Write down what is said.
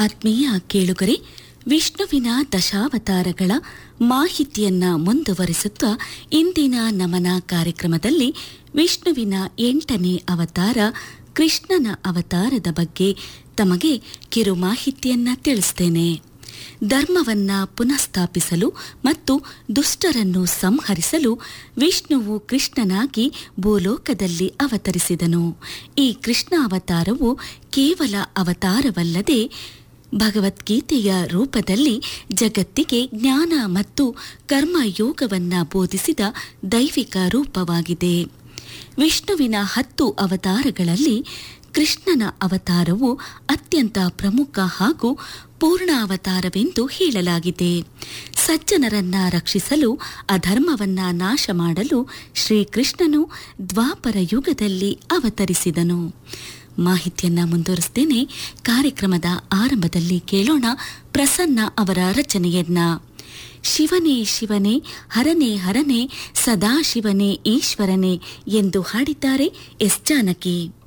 ಆತ್ಮೀಯ ಕೇಳುಗರೆ ವಿಷ್ಣುವಿನ ದಶಾವತಾರಗಳ ಮಾಹಿತಿಯನ್ನ ಮುಂದುವರಿಸುತ್ತಾ ಇಂದಿನ ನಮನ ಕಾರ್ಯಕ್ರಮದಲ್ಲಿ ವಿಷ್ಣುವಿನ ಎಂಟನೇ ಅವತಾರ ಕೃಷ್ಣನ ಅವತಾರದ ಬಗ್ಗೆ ತಮಗೆ ಕಿರು ಮಾಹಿತಿಯನ್ನ ತಿಳಿಸ್ತೇನೆ ಧರ್ಮವನ್ನ ಪುನಃಸ್ಥಾಪಿಸಲು ಮತ್ತು ದುಷ್ಟರನ್ನು ಸಂಹರಿಸಲು ವಿಷ್ಣುವು ಕೃಷ್ಣನಾಗಿ ಭೂಲೋಕದಲ್ಲಿ ಅವತರಿಸಿದನು ಈ ಕೃಷ್ಣ ಅವತಾರವು ಕೇವಲ ಅವತಾರವಲ್ಲದೆ ಭಗವದ್ಗೀತೆಯ ರೂಪದಲ್ಲಿ ಜಗತ್ತಿಗೆ ಜ್ಞಾನ ಮತ್ತು ಕರ್ಮಯೋಗವನ್ನ ಬೋಧಿಸಿದ ದೈವಿಕ ರೂಪವಾಗಿದೆ ವಿಷ್ಣುವಿನ ಹತ್ತು ಅವತಾರಗಳಲ್ಲಿ ಕೃಷ್ಣನ ಅವತಾರವು ಅತ್ಯಂತ ಪ್ರಮುಖ ಹಾಗೂ ಪೂರ್ಣ ಅವತಾರವೆಂದು ಹೇಳಲಾಗಿದೆ ಸಜ್ಜನರನ್ನ ರಕ್ಷಿಸಲು ಅಧರ್ಮವನ್ನ ನಾಶ ಮಾಡಲು ಶ್ರೀಕೃಷ್ಣನು ದ್ವಾಪರ ಯುಗದಲ್ಲಿ ಅವತರಿಸಿದನು ಮಾಹಿತಿಯನ್ನ ಮುಂದುವರಿಸ್ತೇನೆ ಕಾರ್ಯಕ್ರಮದ ಆರಂಭದಲ್ಲಿ ಕೇಳೋಣ ಪ್ರಸನ್ನ ಅವರ ರಚನೆಯನ್ನ ಶಿವನೇ ಶಿವನೇ ಹರನೇ ಹರನೇ ಸದಾ ಶಿವನೇ ಈಶ್ವರನೇ ಎಂದು ಹಾಡಿದ್ದಾರೆ ಎಸ್ ಜಾನಕಿ